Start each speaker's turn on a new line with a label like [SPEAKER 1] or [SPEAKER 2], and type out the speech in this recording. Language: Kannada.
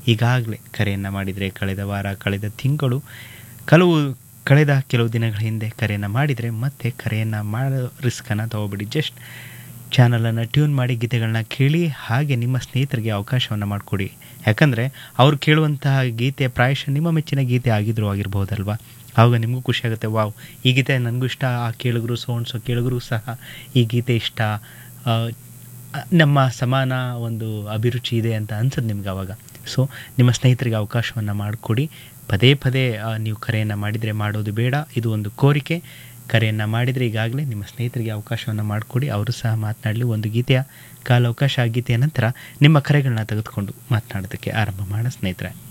[SPEAKER 1] ಈಗಾಗಲೇ ಕರೆಯನ್ನು ಮಾಡಿದರೆ ಕಳೆದ ವಾರ ಕಳೆದ ತಿಂಗಳು ಕೆಲವು ಕಳೆದ ಕೆಲವು ದಿನಗಳ ಹಿಂದೆ ಕರೆಯನ್ನು ಮಾಡಿದರೆ ಮತ್ತೆ ಕರೆಯನ್ನು ಮಾಡೋ ರಿಸ್ಕನ್ನು ತಗೋಬೇಡಿ ಜಸ್ಟ್ ಚಾನಲನ್ನು ಟ್ಯೂನ್ ಮಾಡಿ ಗೀತೆಗಳನ್ನ ಕೇಳಿ ಹಾಗೆ ನಿಮ್ಮ ಸ್ನೇಹಿತರಿಗೆ ಅವಕಾಶವನ್ನು ಮಾಡಿಕೊಡಿ ಯಾಕಂದರೆ ಅವ್ರು ಕೇಳುವಂತಹ ಗೀತೆ ಪ್ರಾಯಶಃ ನಿಮ್ಮ ಮೆಚ್ಚಿನ ಗೀತೆ ಆಗಿದ್ರೂ ಆಗಿರ್ಬೋದಲ್ವಾ ಆವಾಗ ನಿಮಗೂ ಖುಷಿಯಾಗುತ್ತೆ ವಾವ್ ಈ ಗೀತೆ ನನಗೂ ಇಷ್ಟ ಆ ಕೇಳಿದ್ರು ಸೋಣ್ಸೋ ಕೇಳಿದ್ರು ಸಹ ಈ ಗೀತೆ ಇಷ್ಟ ಆ, ನಮ್ಮ ಸಮಾನ ಒಂದು ಅಭಿರುಚಿ ಇದೆ ಅಂತ ಅನ್ಸುತ್ತೆ ನಿಮ್ಗೆ ಅವಾಗ ಸೊ ನಿಮ್ಮ ಸ್ನೇಹಿತರಿಗೆ ಅವಕಾಶವನ್ನು ಮಾಡಿಕೊಡಿ ಪದೇ ಪದೇ ಆ, ನೀವು ಕರೆಯನ್ನು ಮಾಡಿದರೆ ಮಾಡೋದು ಬೇಡ ಇದು ಒಂದು ಕೋರಿಕೆ ಕರೆಯನ್ನು ಮಾಡಿದರೆ ಈಗಾಗಲೇ ನಿಮ್ಮ ಸ್ನೇಹಿತರಿಗೆ ಅವಕಾಶವನ್ನು ಮಾಡಿಕೊಡಿ ಅವರು ಸಹ ಮಾತನಾಡಲಿ ಒಂದು ಗೀತೆಯ ಕಾಲಾವಕಾಶ ಆ ಗೀತೆಯ ನಂತರ ನಿಮ್ಮ ಕರೆಗಳನ್ನ ತೆಗೆದುಕೊಂಡು ಮಾತನಾಡೋದಕ್ಕೆ ಆರಂಭ ಮಾಡೋಣ ಸ್ನೇಹಿತರೆ